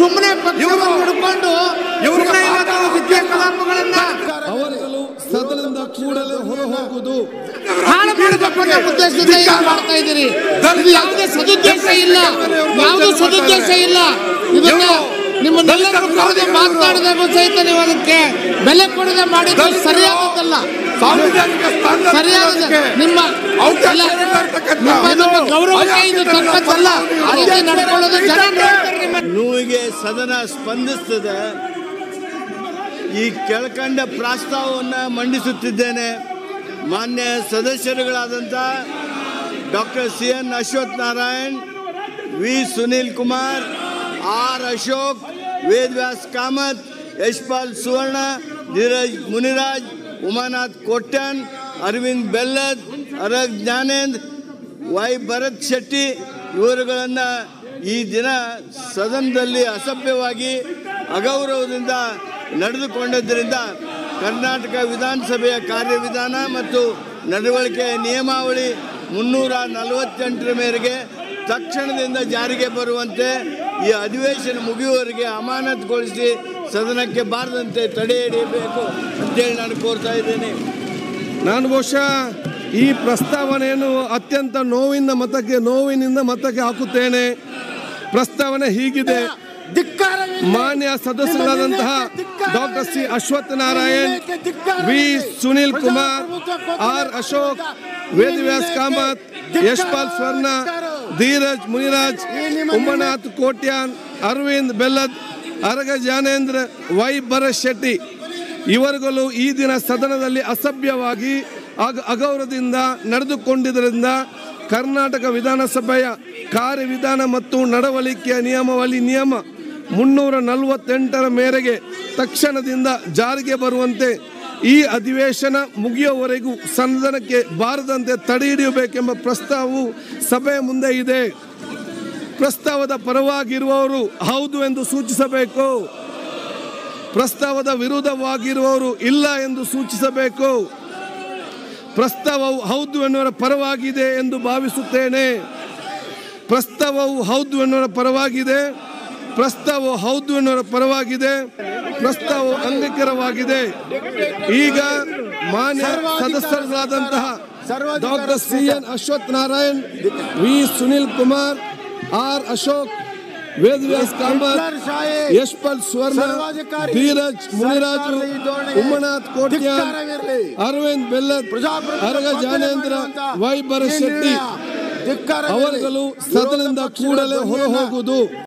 ಸುಮ್ಮನೆ ಪಕ್ಷವನ್ನು ಇವ್ರು- ಹಿಡ್ಕೊಂಡು ಇವ್ರಿಗೆ ಸುಮ್ಮನೆ ಇವತ್ತು ವಿದ್ಯಾ ಕಲಾಪಗಳನ್ನ ಅವರುಗಳು ಸದನದಿಂದ ಕೂಡಲೇ ಹೊರ ಹೋಗುವುದು ಹಾಳು ಮಾಡಬೇಕು ಅನ್ನೋ ಉದ್ದೇಶದಿಂದ ಇದು ಮಾಡ್ತಾ ಇದ್ದೀರಿ ಇದು ಯಾವುದೇ ಸದುದ್ದೇಶ ಇಲ್ಲ ಯಾವುದೇ ಸದುದ್ದೇಶ ಇಲ್ಲ ಇದನ್ನ ನಿಮ್ಮನ್ನೆಲ್ಲರೂ ಕರೆದು ಮಾತನಾಡಿದಾಗೂ ಸಹಿತ ನೀವು ಅದಕ್ಕೆ ಬೆಲೆ ಕೊಡದೆ ಮಾಡಿದ್ದು ಸರಿಯಾದದ್ದಲ್ಲ ಸಾಂವಿಧಾನಿಕ ಸ್ಥಾನದಲ್ಲಿ ಸರಿಯಾದ ಇರೋದಕ್ಕೆ ನಿಮ್ಮ ಅವಕಾಶ ಇಲ್ಲ, ನೀಡಿರ್ತಕ್ಕಂಥ ನಿಮ್ಮ ಇದು ನಮ್ಮ ಗೌರವಕ್ಕೆ ಇದು ತಕ್ಕದ್ದಲ್ಲ ಆ ರೀತಿ ನಡ್ಕೊಳ್ಳೋದು ಜನ ನೋಡ್ತಾರೆ ನಿಮ್ಮ ನೋವಿಗೆ ಸದನ ಸ್ಪಂದಿಸ್ತದೆ ಈ ಕೆಳಕಂಡ ಪ್ರಸ್ತಾವವನ್ನು ಮಂಡಿಸುತ್ತಿದ್ದೇನೆ ಮಾನ್ಯ ಸದಸ್ಯರುಗಳಾದಂಥ doctor C N Ashwath Narayan V Sunil Kumar R Ashok Vedavyas Kamath Yashpal Suvarna Dheeraj Muniraj Umanath Kotian Arvind Bellad Araga Jnanendra Y Bharath Shetty ಇವರುಗಳನ್ನು ಈ ದಿನ ಸದನದಲ್ಲಿ ಅಸಭ್ಯವಾಗಿ ಅಗೌರವದಿಂದ ನಡೆದುಕೊಂಡಿದ್ದರಿಂದ ಕರ್ನಾಟಕ ವಿಧಾನಸಭೆಯ ಕಾರ್ಯವಿಧಾನ ಮತ್ತು ನಡವಳಿಕೆಯ ನಿಯಮಾವಳಿ ಮುನ್ನೂರ ನಲವತ್ತೆಂಟರ ಮೇರೆಗೆ ತಕ್ಷಣದಿಂದ ಜಾರಿಗೆ ಬರುವಂತೆ ಈ ಅಧಿವೇಶನ ಮುಗಿಯುವವರೆಗೆ ಅಮಾನತುಗೊಳಿಸಿ ಸದನಕ್ಕೆ ಬಾರದಂತೆ ತಡೆ ಹಿಡಿಯಬೇಕು ಅಂತೇಳಿ ನಾನು ಕೋರ್ತಾ ಇದ್ದೇನೆ ನಾನು ಬಹುಶಃ ಈ ಪ್ರಸ್ತಾವನೆಯನ್ನು ಅತ್ಯಂತ ನೋವಿನ ಮತಕ್ಕೆ ನೋವಿನಿಂದ ಮತಕ್ಕೆ ಹಾಕುತ್ತೇನೆ ಪ್ರಸ್ತಾವನೆ ಹೀಗಿದೆ ಮಾನ್ಯ ಸದಸ್ಯರಾದಂತಹ doctor C Ashwath Narayan V Sunil Kumar R Ashok Vedavyas Kamath Yashpal Suvarna Dheeraj Muniraj Umanath Kotian Arvind Bellad Araga Jnanendra Y Bharath Shetty ಇವರುಗಳು ಈ ದಿನ ಸದನದಲ್ಲಿ ಅಸಭ್ಯವಾಗಿ ಅಗ ಅಗೌರವದಿಂದ ನಡೆದುಕೊಂಡಿದ್ದರಿಂದ ಕರ್ನಾಟಕ ವಿಧಾನಸಭೆಯ ಕಾರ್ಯವಿಧಾನ ಮತ್ತು ನಡವಳಿಕೆಯ ನಿಯಮಾವಳಿ ನಿಯಮ ಮುನ್ನೂರ ನಲವತ್ತೆಂಟರ ಮೇರೆಗೆ ತಕ್ಷಣದಿಂದ ಜಾರಿಗೆ ಬರುವಂತೆ ಈ ಅಧಿವೇಶನ ಮುಗಿಯುವವರೆಗೂ ಸದನಕ್ಕೆ ಬಾರದಂತೆ ತಡೆ ಹಿಡಿಯಬೇಕೆಂಬ ಪ್ರಸ್ತಾವವು ಸಭೆಯ ಮುಂದೆ ಇದೆ ಪ್ರಸ್ತಾವದ ಪರವಾಗಿರುವವರು ಹೌದು ಎಂದು ಸೂಚಿಸಬೇಕು ಪ್ರಸ್ತಾವದ ವಿರುದ್ಧವಾಗಿರುವವರು ಇಲ್ಲ ಎಂದು ಸೂಚಿಸಬೇಕು ಪ್ರಸ್ತಾವವು ಹೌದು ಎನ್ನುವರ ಪರವಾಗಿದೆ ಎಂದು ಭಾವಿಸುತ್ತೇನೆ ಪ್ರಸ್ತಾವವು ಹೌದು ಎನ್ನುವರ ಪರವಾಗಿದೆ ಪ್ರಸ್ತಾವವು ಹೌದು ಎನ್ನುವರ ಪರವಾಗಿದೆ ಪ್ರಸ್ತಾವವು ಅಂಗೀಕಾರವಾಗಿದೆ ಈಗ ಮಾನ್ಯ ಸದಸ್ಯರಾದಂತಹ doctor C N Ashwath Narayan V Sunil Kumar R Ashok Vedavyas Kamath Yashpal Suvarna Dheeraj Muniraju Umanath Kotian Arvind Bellad Araga Jnanendra Y Bharath Shetty ಅವರುಗಳು ಸದನದಿಂದ ಕೂಡಲೇ ಹೊರ ಹೋಗುವುದು